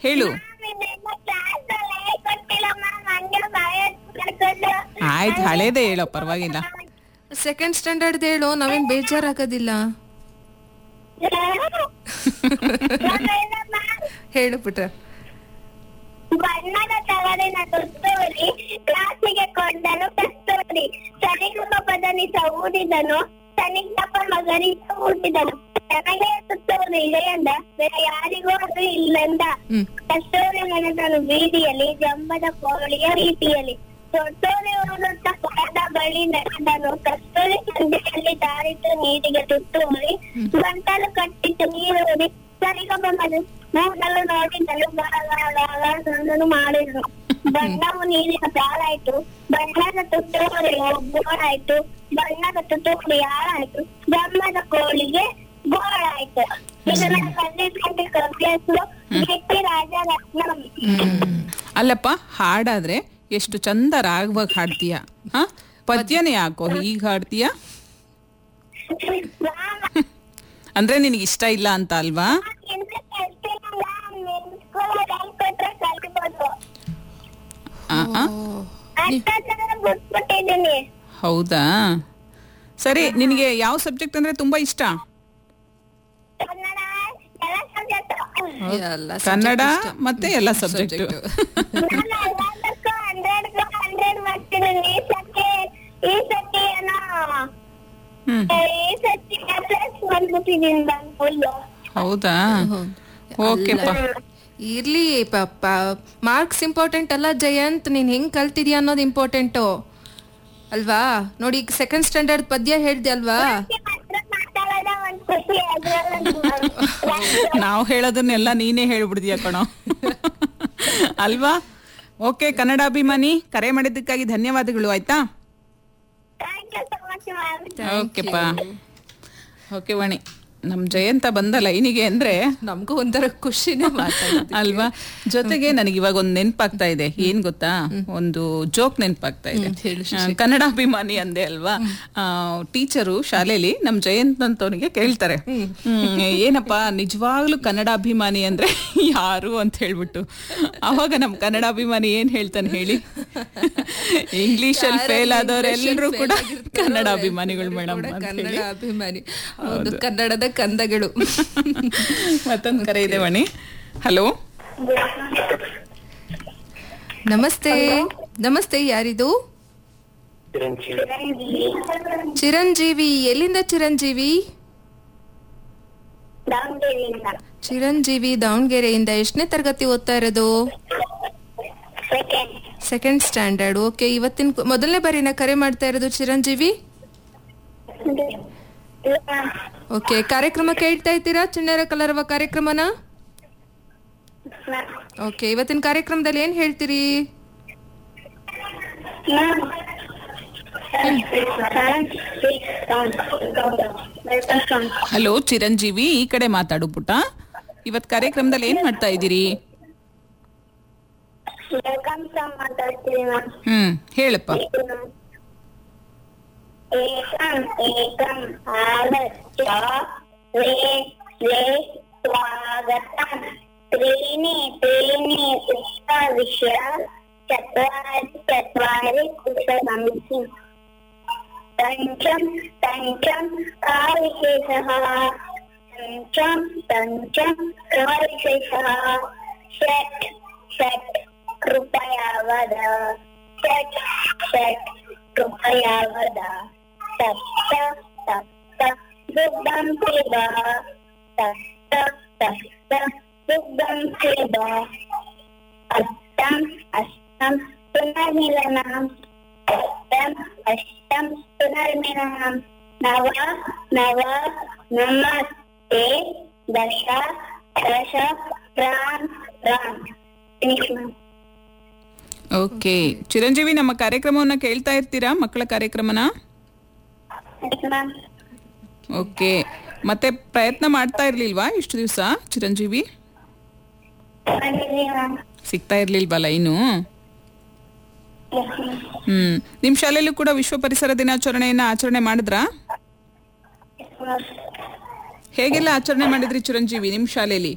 ಹೇಳು ಆಯ್ತು ಹಳೇದೇ ಹೇಳೋ ಪರವಾಗಿಲ್ಲ ಸೆಕೆಂಡ್ ಸ್ಟ್ಯಾಂಡರ್ಡ್ ಹೇಳು ನಾವೇನ್ ಬೇಜಾರಾಗೋದಿಲ್ಲ ಹೇಳು ಪುಟ್ಟ ಬಣ್ಣದ ತವರಿನ ತುತ್ತೂರಿ ಕ್ಲಾಸಿಗೆ ಕೊಂಡನು ಕಸ್ತೂರಿ ಸರಿಗಮ ಪದನಿಸ ಊದಿದನು ಸನಿಗಪ್ಪ ಮಗನಿಸ ಊದಿದನು ನನಗೆ ತುತ್ತೂರಿ ಇದೆಯಂದ ಬೇರೆ ಯಾರಿಗೂ ಅದು ಇಲ್ಲಂದ ಹ್ಮ್ ಕಸ್ತೂರಿ ಮನೆತನು ಬೀದಿಯಲ್ಲಿ ಜಂಬದ ಕೋಳಿಯ ರೀತಿಯಲ್ಲಿ ತೊಟ್ಟೂರಿ ಉರುಳುತ್ತ ಪದ ಬಳಿ ನಡೆದನು ಕಸ್ತೂರಿ ಸಂಜೆಯಲ್ಲಿ ದಾರಿತು ನೀರಿಗೆ ತುತ್ತೂರಿ ಗಂಟಲು ಕಟ್ಟಿತು ನೀರೂರಿ ಸರಿಗಮ ಮದು ಮೂಗಲು ನೋಡಿದಳು ಬಾಳನು ಮಾಡಿದ್ರು ಬಣ್ಣವು ನೀರಿನ ಸಾಲಾಯ್ತು ಬಣ್ಣದ ತುತ್ತೂರಿ ಗೋಳಾಯ್ತು ಬಣ್ಣದ ತುತ್ತೂರಿ ಹಾಳಾಯ್ತು ಜಮ್ಮದ ಕೋಳಿಗೆ ಗೋಳಾಯ್ತು ಇದನ್ನ ಕಲ್ಲಿಟ್ಕೊಂಡು ಕಬ್ಬಿಸು ಗಟ್ಟಿ ರಾಜ ರತ್ನಂ ಹ್ಮ್. ಅಲ್ಲಪ್ಪ ಹಾಡಾದ್ರೆ ಎಷ್ಟು ಚಂದ ರಾಗವಾಗಿ ಹಾಡ್ತೀಯ ಹಾ ಪದ್ಯನೇ ಯಾಕೋ ಈಗ ಹಾಡ್ತೀಯ ಅಂದ್ರೆ ನಿನಗೆ ಇಷ್ಟ ಇಲ್ಲ ಅಂತ ಅಲ್ವಾ ಆ, ಆ? ಬಿಟ್ಬಿಟ್ಟಿದ್ದೀನಿ ಹೌದಾ ಸರಿ ನಿನಗೆ ಯಾವ ಸಬ್ಜೆಕ್ಟ್ ಅಂದ್ರೆ ತುಂಬಾ ಇಷ್ಟ ಕನ್ನಡ ಎಲ್ಲ ಸಬ್ಜೆಕ್ಟ್ ಎಲ್ಲ ಕನ್ನಡ ಮತ್ತೆ ಎಲ್ಲ ಸಬ್ಜೆಕ್ಟ್ ನಾನು ಎಲ್ಲದಕ್ಕೂ ಹಂಡ್ರೆಡ್ ಹಂಡ್ರೆಡ್ ಮಾಡ್ತೀನಿ ಈ ಸತಿ ಈ ಸತಿ ಏನೋ ಹ್ಮ್ ಈ ಸತಿ ಪ್ಲಸ್ ಬಂದ್ಬಿಟ್ಟಿದ್ದೀನಿ ನಾನು ಫುಲ್ ಹೌದಾ ಓಕೆಪ್ಪ ಇರ್ಲಿ ಪಾಪ ಮಾರ್ಕ್ಸ್ ಇಂಪಾರ್ಟೆಂಟ್ ಅಲ್ಲ ಜಯಂತ್ ನೀನ್ ಹೆಂಗ್ ಕಲ್ತಿದ್ಯಾ ಅನ್ನೋದು ಇಂಪಾರ್ಟೆಂಟು ಅಲ್ವಾ ನೋಡಿ ಈಗ ಸೆಕೆಂಡ್ ಸ್ಟ್ಯಾಂಡರ್ಡ್ ಪದ್ಯ ಹೇಳ್ದೆ ಅಲ್ವಾ ಮಾತ್ರ ಮಾತಾಡೋದ ಒಂದ್ ಖುಷಿ ಅದ್ರಲ್ಲೂ ನಾವು ಹೇಳೋದನ್ನೆಲ್ಲ ನೀನೇ ಹೇಳ್ಬಿಡ್ತೀಯ ಕಣೋ ಅಲ್ವಾ ಓಕೆ ಕನ್ನಡಾಭಿಮಾನಿ ಕರೆ ಮಾಡಿದ್ದಕ್ಕಾಗಿ ಧನ್ಯವಾದಗಳು ಆಯ್ತಾ thank you so much ma'am ಓಕೆಪ್ಪ ಓಕೆ ವಾಣಿ ನಮ್ ಜಯಂತ ಬಂದ ಲೈನಿಗೆ ಅಂದ್ರೆ ನಮಗೂ ಒಂಥರ ಖುಷಿನೇ ಮಾತಾಡೋದು ಅಲ್ವಾ ಜೊತೆಗೆ ನನಗೆ ಇವಾಗ ಒಂದು ನೆನ್ಪಾಗ್ತಾ ಇದೆ ಏನ್ ಗೊತ್ತಾ ಒಂದು ಜೋಕ್ ನೆನ್ಪಾಗ್ತಾ ಇದೆ ಹೇಳು ಆ, ಕನ್ನಡಾಭಿಮಾನಿ ಅಂದೆ ಅಲ್ವಾ ಟೀಚರು ಶಾಲೆಯಲ್ಲಿ ನಮ್ ಜಯಂತ್ ಅಂತವನಿಗೆ ಕೇಳ್ತಾರೆ ಹ್ಮ್, ಏನಪ್ಪ ನಿಜವಾಗ್ಲೂ ಕನ್ನಡಾಭಿಮಾನಿ ಅಂದ್ರೆ ಯಾರು ಅಂತ ಹೇಳ್ಬಿಟ್ಟು ಅವಾಗ ನಮ್ ಕನ್ನಡಾಭಿಮಾನಿ ಏನ್ ಹೇಳ್ತಾನೆ ಹೇಳಿ ಇಂಗ್ಲಿಷ್ ಅಲ್ಲಿ ಫೇಲ್ ಆದವರೆಲ್ಲರೂ ಕೂಡ ಕನ್ನಡ ಅಭಿಮಾನಿಗಳು ಮೇಡಮ್ ಅಂತ ಕನ್ನಡ ಹೇಳಿ ಅಭಿಮಾನಿ ಹೌದು ಕನ್ನಡದ ಕಂದಗಳು ಮತ್ತೊಂದು ಕರೆ ಇದೆ ವಾಣಿ ಹಲೋ ನಮಸ್ತೆ ನಮಸ್ತೆ ಯಾರಿದು ಚಿರಂಜೀವಿ ಎಲ್ಲಿಂದ ಚಿರಂಜೀವಿ ದಾವಣಗೆರೆಯಿಂದ ಚಿರಂಜೀವಿ ದಾವಣಗೆರೆಯಿಂದ ಎಷ್ಟನೇ ತರಗತಿ ಓದ್ತಾ ಇರೋದು ಸೆಕೆಂಡ್ ಸೆಕೆಂಡ್ ಸ್ಟ್ಯಾಂಡರ್ಡ್ ಓಕೆ ಇವತ್ತಿನ ಕು- ಮೊದಲನೇ ಬಾರಿನ ಕರೆ ಮಾಡ್ತಾ ಇರೋದು ಚಿರಂಜೀವಿ ಓಕೆ ಕಾರ್ಯಕ್ರಮ ಕೇಳ್ತಾ ಇದ್ದೀರಾ ಚಿಣ್ಣರ ಕಲರವ ಕಾರ್ಯಕ್ರಮನ ಓಕೆ ಇವತ್ತಿನ ಕಾರ್ಯಕ್ರಮದಲ್ಲಿ ಏನ್ ಹೇಳ್ತೀರಿ ಹಲೋ ಚಿರಂಜೀವಿ ಈ ಕಡೆ ಮಾತಾಡು ಪುಟ್ಟ ಇವತ್ ಕಾರ್ಯಕ್ರಮದಲ್ಲಿ ಏನ್ ಮಾಡ್ತಾ ಇದ್ದೀರಿ ವೆಲ್ಕಮ್ ಸಾಂಗ್ ಮಾತಾಡ್ತೀನಿ ಮ್ಯಾಮ್ ಹ್ಮ್ ಹೇಳಪ್ಪ एकम् एकम् आगत्य वे वे स्वागतम् त्रीणि त्रीणि उत्तविश्य चत्वारि चत्वारि कुशलम् पञ्चम् पञ्चम् का विशेषः पञ्चम् पञ्चम् का विशेषः षट् षट् कृपया वद षट् षट् कृपया वद सप्त सप्त दुग्धं पिब सप्त सप्त दुग्धं पिब अष्टम् अष्टं पुनर्मिलनम् अष्टम् अष्टं पुनर्मिलनम् नव नव नमस्ते दश दश राम राम Finish, ma'am. ಓಕೆ ಚಿರಂಜೀವಿ ನಮ್ಮ ಕಾರ್ಯಕ್ರಮವನ್ನ ಕೇಳ್ತಾ ಇರ್ತೀರಾ ಮಕ್ಕಳ ಕಾರ್ಯಕ್ರಮನ Yes, ma'am. ಓಕೆ ಮತ್ತೆ ಪ್ರಯತ್ನ ಮಾಡ್ತಾ ಇರ್ಲಿಲ್ವಾ ಇಷ್ಟು ದಿವಸ ಚಿರಂಜೀವಿ ಮಾಡಿದ್ವಿ ma'am. ಸಿಗ್ತಾ ಇರ್ಲಿಲ್ವಾ ಲೈನು Yes, ma'am. ಹ್ಮ್ ನಿಮ್ ಶಾಲೆಯಲ್ಲೂ ಕೂಡ ವಿಶ್ವ ಪರಿಸರ ದಿನಾಚರಣೆಯನ್ನ ಆಚರಣೆ ಮಾಡಿದ್ರಾ Yes, ma'am. ಹೇಗೆಲ್ಲ ಆಚರಣೆ ಮಾಡಿದ್ರಿ ಚಿರಂಜೀವಿ ನಿಮ್ ಶಾಲೆಯಲ್ಲಿ